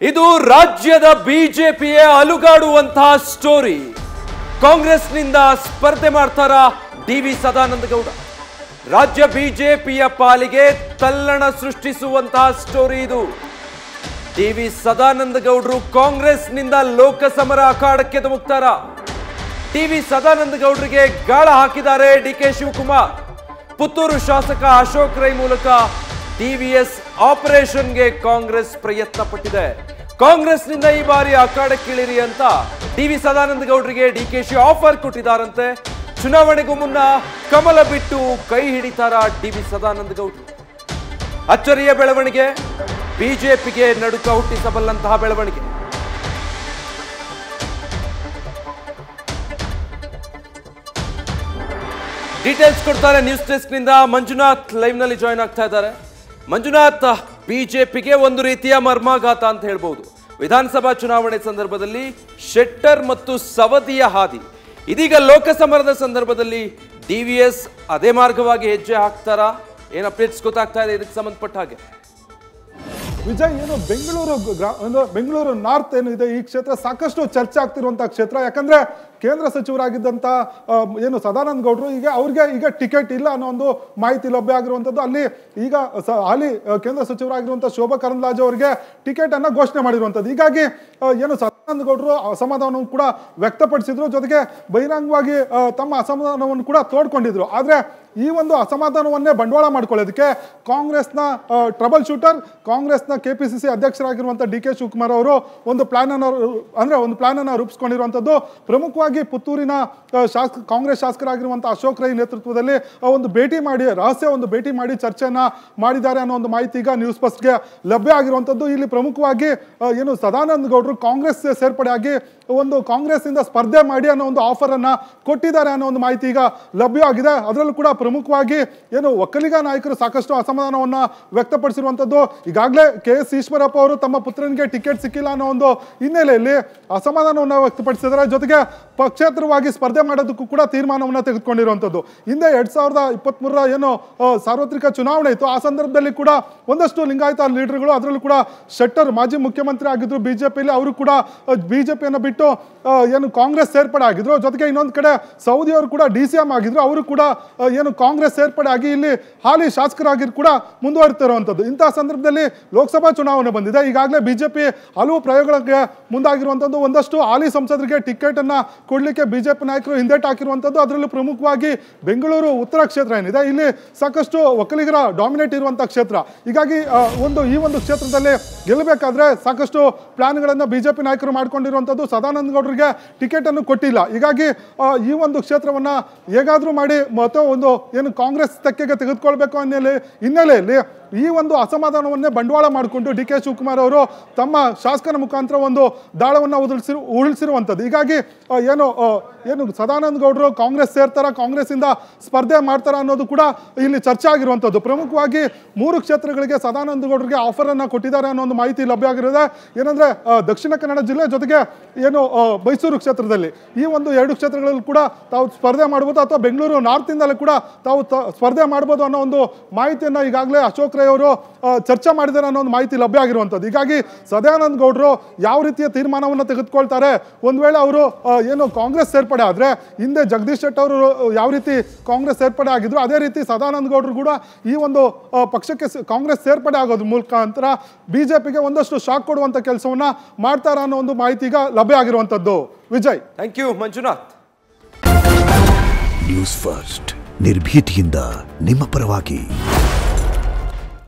ಇದು ರಾಜ್ಯದ ಬಿಜೆಪಿಯೇ ಅಲುಗಾಡುವಂತಹ ಸ್ಟೋರಿ ಕಾಂಗ್ರೆಸ್ನಿಂದ ಸ್ಪರ್ಧೆ ಮಾಡ್ತಾರ ಡಿ ವಿ ಸದಾನಂದ ಗೌಡ ರಾಜ್ಯ ಬಿಜೆಪಿಯ ಪಾಲಿಗೆ ತಲ್ಲಣ ಸೃಷ್ಟಿಸುವಂತಹ ಸ್ಟೋರಿ ಇದು ಡಿ ವಿ ಸದಾನಂದ ಗೌಡರು ಕಾಂಗ್ರೆಸ್ನಿಂದ ಲೋಕಸಮರ ಅಖಾಡಕ್ಕೆ ಧುಮುಕ್ತಾರ ಟಿ ವಿ ಸದಾನಂದ ಗೌಡರಿಗೆ ಗಾಳ ಹಾಕಿದ್ದಾರೆ ಡಿ ಕೆ ಶಿವಕುಮಾರ್ ಪುತ್ತೂರು ಶಾಸಕ ಅಶೋಕ್ ರೈ ಮೂಲಕ ಟಿವಿಎಸ್ ಆಪರೇಷನ್ಗೆ ಕಾಂಗ್ರೆಸ್ ಪ್ರಯತ್ನ ಪಟ್ಟಿದೆ ಕಾಂಗ್ರೆಸ್ನಿಂದ ಈ ಬಾರಿ ಅಖಾಡಕ್ಕಿಳಿರಿ ಅಂತ ಟಿ ವಿ ಸದಾನಂದ ಗೌಡರಿಗೆ ಡಿ ಕೆ ಶಿ ಆಫರ್ ಕೊಟ್ಟಿದ್ದಾರಂತೆ ಚುನಾವಣೆಗೂ ಮುನ್ನ ಕಮಲ ಬಿಟ್ಟು ಕೈ ಹಿಡಿತಾರ ಡಿ ವಿ ಸದಾನಂದ ಗೌಡರು ಅಚ್ಚರಿಯ ಬೆಳವಣಿಗೆ ಬಿಜೆಪಿಗೆ ನಡುಕ ಹುಟ್ಟಿಸಬಲ್ಲಂತಹ ಬೆಳವಣಿಗೆ ಡೀಟೇಲ್ಸ್ ಕೊಡ್ತಾರೆ ನ್ಯೂಸ್ ಡೆಸ್ಕ್ನಿಂದ ಮಂಜುನಾಥ್ ಲೈವ್ ನಲ್ಲಿ ಜಾಯ್ನ್ ಆಗ್ತಾ ಇದ್ದಾರೆ ಮಂಜುನಾಥ್ ಬಿಜೆಪಿಗೆ ಒಂದು ರೀತಿಯ ಮರ್ಮಾಘಾತ ಅಂತ ಹೇಳ್ಬಹುದು ವಿಧಾನಸಭಾ ಚುನಾವಣೆ ಸಂದರ್ಭದಲ್ಲಿ ಶೆಟ್ಟರ್ ಮತ್ತು ಸವದಿಯ ಹಾದಿ ಇದೀಗ ಲೋಕಸಮರದ ಸಂದರ್ಭದಲ್ಲಿ ಡಿವಿಎಸ್ ಅದೇ ಮಾರ್ಗವಾಗಿ ಹೆಜ್ಜೆ ಹಾಕ್ತಾರಾ ಏನ್ ಅಪ್ಡೇಟ್ಸ್ ಗೊತ್ತಾಗ್ತಾ ಇದೆ ಇದಕ್ಕೆ ಸಂಬಂಧಪಟ್ಟ ಹಾಗೆ ವಿಜಯ್ ಏನು ಬೆಂಗಳೂರು ಗ್ರಾ- ಒಂದು ಬೆಂಗಳೂರು ನಾರ್ತ್ ಏನು ಇದೆ ಈ ಕ್ಷೇತ್ರ ಸಾಕಷ್ಟು ಚರ್ಚೆ ಆಗ್ತಿರುವಂತಹ ಕ್ಷೇತ್ರ ಯಾಕಂದ್ರೆ ಕೇಂದ್ರ ಸಚಿವರಾಗಿದ್ದಂತ ಆ, ಏನು ಸದಾನಂದ ಗೌಡರು ಈಗ ಅವ್ರಿಗೆ ಈಗ ಟಿಕೆಟ್ ಇಲ್ಲ ಅನ್ನೋ ಒಂದು ಮಾಹಿತಿ ಲಭ್ಯ ಆಗಿರುವಂತದ್ದು ಅಲ್ಲಿ ಈಗ ಸ- ಹಾಲಿ ಆ, ಕೇಂದ್ರ ಸಚಿವರಾಗಿರುವಂತಹ ಶೋಭಾ ಕರಂದ್ಲಾಜೆ ಅವರಿಗೆ ಟಿಕೆಟ್ ಅನ್ನ ಘೋಷಣೆ ಮಾಡಿರುವಂತದ್ದು ಹೀಗಾಗಿ ಆ, ಏನು ಸದಾನಂದ ಗೌಡರು ಅಸಮಾಧಾನವನ್ನು ಕೂಡ ವ್ಯಕ್ತಪಡಿಸಿದ್ರು ಜೊತೆಗೆ ಬಹಿರಂಗವಾಗಿ ಆ, ತಮ್ಮ ಅಸಮಾಧಾನವನ್ನು ಕೂಡ ತೋಡ್ಕೊಂಡಿದ್ರು ಆದ್ರೆ ಈ ಒಂದು ಅಸಮಾಧಾನವನ್ನೇ ಬಂಡವಾಳ ಮಾಡ್ಕೊಳ್ಳೋದಕ್ಕೆ ಕಾಂಗ್ರೆಸ್ನ ಟ್ರಬಲ್ ಶೂಟರ್ ಕಾಂಗ್ರೆಸ್ನ ಕೆ ಪಿ ಸಿ ಸಿ ಅಧ್ಯಕ್ಷರಾಗಿರುವಂಥ ಡಿ ಕೆ ಶಿವಕುಮಾರ್ ಅವರು ಒಂದು ಪ್ಲಾನ್ ಅನ್ನು ಅಂದ್ರೆ ಒಂದು ಪ್ಲಾನ್ ಅನ್ನು ರೂಪಿಸ್ಕೊಂಡಿರುವಂಥದ್ದು ಪ್ರಮುಖವಾಗಿ ಪುತ್ತೂರಿನ ಆ, ಶಾಸಕ ಕಾಂಗ್ರೆಸ್ ಶಾಸಕರಾಗಿರುವಂಥ ಅಶೋಕ್ ರೈ ನೇತೃತ್ವದಲ್ಲಿ ಆ, ಒಂದು ಭೇಟಿ ಮಾಡಿ ರಹಸ್ಯ ಒಂದು ಭೇಟಿ ಮಾಡಿ ಚರ್ಚೆಯನ್ನ ಮಾಡಿದ್ದಾರೆ ಅನ್ನೋ ಒಂದು ಮಾಹಿತಿ ಈಗ ನ್ಯೂಸ್ ಫಸ್ಟ್ಗೆ ಲಭ್ಯ ಆಗಿರುವಂಥದ್ದು ಇಲ್ಲಿ ಪ್ರಮುಖವಾಗಿ ಆ, ಏನು ಸದಾನಂದ ಗೌಡರು ಕಾಂಗ್ರೆಸ್ ಸೇರ್ಪಡೆ ಆಗಿ ಒಂದು ಕಾಂಗ್ರೆಸ್ ಇಂದ ಸ್ಪರ್ಧೆ ಮಾಡಿ ಅನ್ನೋ ಒಂದು ಆಫರ್ ಅನ್ನ ಕೊಟ್ಟಿದ್ದಾರೆ ಅನ್ನೋ ಒಂದು ಮಾಹಿತಿ ಈಗ ಲಭ್ಯವಾಗಿದೆ ಅದರಲ್ಲೂ ಕೂಡ ಪ್ರಮುಖವಾಗಿ ಏನು ಒಕ್ಕಲಿಗ ನಾಯಕರು ಸಾಕಷ್ಟು ಅಸಮಾಧಾನವನ್ನ ವ್ಯಕ್ತಪಡಿಸಿರುವಂತದ್ದು ಈಗಾಗಲೇ ಕೆ ಎಸ್ ಈಶ್ವರಪ್ಪ ಅವರು ತಮ್ಮ ಪುತ್ರನಿಗೆ ಟಿಕೆಟ್ ಸಿಕ್ಕಿಲ್ಲ ಅನ್ನೋ ಒಂದು ಹಿನ್ನೆಲೆಯಲ್ಲಿ ಅಸಮಾಧಾನವನ್ನ ವ್ಯಕ್ತಪಡಿಸಿದ್ದಾರೆ ಜೊತೆಗೆ ಪಕ್ಷೇತರವಾಗಿ ಸ್ಪರ್ಧೆ ಮಾಡೋದಕ್ಕೂ ಕೂಡ ತೀರ್ಮಾನವನ್ನ ತೆಗೆದುಕೊಂಡಿರುವಂತದ್ದು ಹಿಂದೆ ಎರಡ್ ಸಾವಿರದ ಇಪ್ಪತ್ತ್ ಮೂರರ ಏನು ಆ, ಸಾರ್ವತ್ರಿಕ ಚುನಾವಣೆ ಇತ್ತು ಆ ಸಂದರ್ಭದಲ್ಲಿ ಕೂಡ ಒಂದಷ್ಟು ಲಿಂಗಾಯತ ಲೀಡರ್ಗಳು ಅದರಲ್ಲೂ ಕೂಡ ಶೆಟ್ಟರ್ ಮಾಜಿ ಮುಖ್ಯಮಂತ್ರಿ ಆಗಿದ್ರು ಬಿಜೆಪಿಯಲ್ಲಿ ಅವರು ಕೂಡ ಬಿಜೆಪಿಯನ್ನು ಬಿಟ್ಟು ಆ, ಏನು ಕಾಂಗ್ರೆಸ್ ಸೇರ್ಪಡೆ ಆಗಿದ್ರು ಜೊತೆಗೆ ಇನ್ನೊಂದು ಕಡೆ ಸೌದಿ ಅವರು ಕೂಡ ಡಿ ಸಿ ಎಂ ಆಗಿದ್ರು ಅವರು ಕೂಡ ಆ, ಏನು ಕಾಂಗ್ರೆಸ್ ಸೇರ್ಪಡೆ ಆಗಿ ಇಲ್ಲಿ ಹಾಲಿ ಶಾಸಕರಾಗಿ ಕೂಡ ಮುಂದುವರಿತಿರುವಂಥದ್ದು ಇಂತಹ ಸಂದರ್ಭದಲ್ಲಿ ಲೋಕಸಭಾ ಚುನಾವಣೆ ಬಂದಿದೆ ಈಗಾಗಲೇ ಬಿಜೆಪಿ ಹಲವು ಪ್ರಯೋಗಗಳಿಗೆ ಮುಂದಾಗಿರುವಂಥದ್ದು ಒಂದಷ್ಟು ಹಾಲಿ ಸಂಸದರಿಗೆ ಟಿಕೆಟ್ ಅನ್ನ ಕೊಡ್ಲಿಕ್ಕೆ ಬಿಜೆಪಿ ನಾಯಕರು ಹಿಂದೇಟು ಹಾಕಿರುವಂಥದ್ದು ಅದರಲ್ಲೂ ಪ್ರಮುಖವಾಗಿ ಬೆಂಗಳೂರು ಉತ್ತರ ಕ್ಷೇತ್ರ ಏನಿದೆ ಇಲ್ಲಿ ಸಾಕಷ್ಟು ಒಕ್ಕಲಿಗರ ಡಾಮಿನೇಟ್ ಇರುವಂತಹ ಕ್ಷೇತ್ರ ಹೀಗಾಗಿ ಆ, ಒಂದು ಈ ಒಂದು ಕ್ಷೇತ್ರದಲ್ಲಿ ಗೆಲ್ಲಬೇಕಾದ್ರೆ ಸಾಕಷ್ಟು ಪ್ಲಾನ್ಗಳನ್ನು ಬಿಜೆಪಿ ನಾಯಕರು ಮಾಡ್ಕೊಂಡಿರುವಂಥದ್ದು ಸದಾನಂದ ಗೌಡರಿಗೆ ಟಿಕೆಟ್ ಅನ್ನು ಕೊಟ್ಟಿಲ್ಲ ಹೀಗಾಗಿ ಆ, ಈ ಒಂದು ಕ್ಷೇತ್ರವನ್ನ ಹೇಗಾದ್ರೂ ಮಾಡಿ ಮತ್ತೆ ಒಂದು ಏನು ಕಾಂಗ್ರೆಸ್ ತೆಕ್ಕೆಗೆ ತೆಗೆದುಕೊಳ್ಬೇಕು ಅನ್ನೋ ಹಿನ್ನೆಲೆಯಲ್ಲಿ ಈ ಒಂದು ಅಸಮಾಧಾನವನ್ನೇ ಬಂಡವಾಳ ಮಾಡಿಕೊಂಡು ಡಿ ಕೆ ಶಿವಕುಮಾರ್ ಅವರು ತಮ್ಮ ಶಾಸಕರ ಮುಖಾಂತರ ಒಂದು ದಾಳವನ್ನು ಉದುರಿಸಿರು ಉರುಳಿಸಿರುವಂಥದ್ದು ಹೀಗಾಗಿ ಆ, ಏನು ಆ, ಏನು ಸದಾನಂದ ಗೌಡರು ಕಾಂಗ್ರೆಸ್ ಸೇರ್ತಾರ ಕಾಂಗ್ರೆಸ್ಸಿಂದ ಸ್ಪರ್ಧೆ ಮಾಡ್ತಾರ ಅನ್ನೋದು ಕೂಡ ಇಲ್ಲಿ ಚರ್ಚೆ ಆಗಿರುವಂಥದ್ದು ಪ್ರಮುಖವಾಗಿ ಮೂರು ಕ್ಷೇತ್ರಗಳಿಗೆ ಸದಾನಂದ ಗೌಡರಿಗೆ ಆಫರ್ ಅನ್ನ ಕೊಟ್ಟಿದ್ದಾರೆ ಅನ್ನೋ ಒಂದು ಮಾಹಿತಿ ಲಭ್ಯ ಆಗಿರೋದೆ ಏನಂದ್ರೆ ಆ, ದಕ್ಷಿಣ ಕನ್ನಡ ಜಿಲ್ಲೆ ಜೊತೆಗೆ ಏನು ಆ, ಮೈಸೂರು ಕ್ಷೇತ್ರದಲ್ಲಿ ಈ ಒಂದು ಎರಡು ಕ್ಷೇತ್ರಗಳಲ್ಲಿ ಕೂಡ ತಾವು ಸ್ಪರ್ಧೆ ಮಾಡ್ಬೋದು ಅಥವಾ ಬೆಂಗಳೂರು ನಾರ್ತ್ ಇಂದಲೇ ಕೂಡ ತಾವು ತ- ಸ್ಪರ್ಧೆ ಮಾಡ್ಬೋದು ಅನ್ನೋ ಒಂದು ಮಾಹಿತಿಯನ್ನ ಈಗಾಗಲೇ ಅಶೋಕ್ ರೈ ಅವರು ಆ, ಚರ್ಚೆ ಮಾಡಿದ್ದಾರೆ ಅನ್ನೋ ಒಂದು ಮಾಹಿತಿ ಲಭ್ಯ ಆಗಿರುವಂಥದ್ದು ಹೀಗಾಗಿ ಸದಾನಂದ ಗೌಡರು ಯಾವ ರೀತಿಯ ತೀರ್ಮಾನವನ್ನು ತೆಗೆದುಕೊಳ್ತಾರೆ ಒಂದ್ ವೇಳೆ ಅವರು ಆ, ಏನು ಕಾಂಗ್ರೆಸ್ ಸೇರ್ಪಡೆ ಆದ್ರೆ ಹಿಂದೆ ಜಗದೀಶ್ ಶೆಟ್ಟರ್ ಅವರು ಯಾವ ರೀತಿ ಕಾಂಗ್ರೆಸ್ ಸೇರ್ಪಡೆ ಆಗಿದ್ರು ಅದೇ ರೀತಿ ಸದಾನಂದ ಗೌಡರು ಕೂಡ ಈ ಒಂದು ಆ, ಪಕ್ಷಕ್ಕೆ ಸೇ- ಕಾಂಗ್ರೆಸ್ ಸೇರ್ಪಡೆ ಆಗೋದ್ರ ಮುಖಾಂತರ ಬಿಜೆಪಿಗೆ ಒಂದಷ್ಟು ಶಾಕ್ ಕೊಡುವಂತ ಕೆಲಸವನ್ನ ಮಾಡ್ತಾರ ಅನ್ನೋ ಒಂದು ಮಾಹಿತಿ ಈಗ ಲಭ್ಯ ಆಗಿರುವಂತದ್ದು Vijay thank you Manjunath news first ನಿರ್ಭೀತಿಯಿಂದ ನಿಮ್ಮ ಪರವಾಗಿ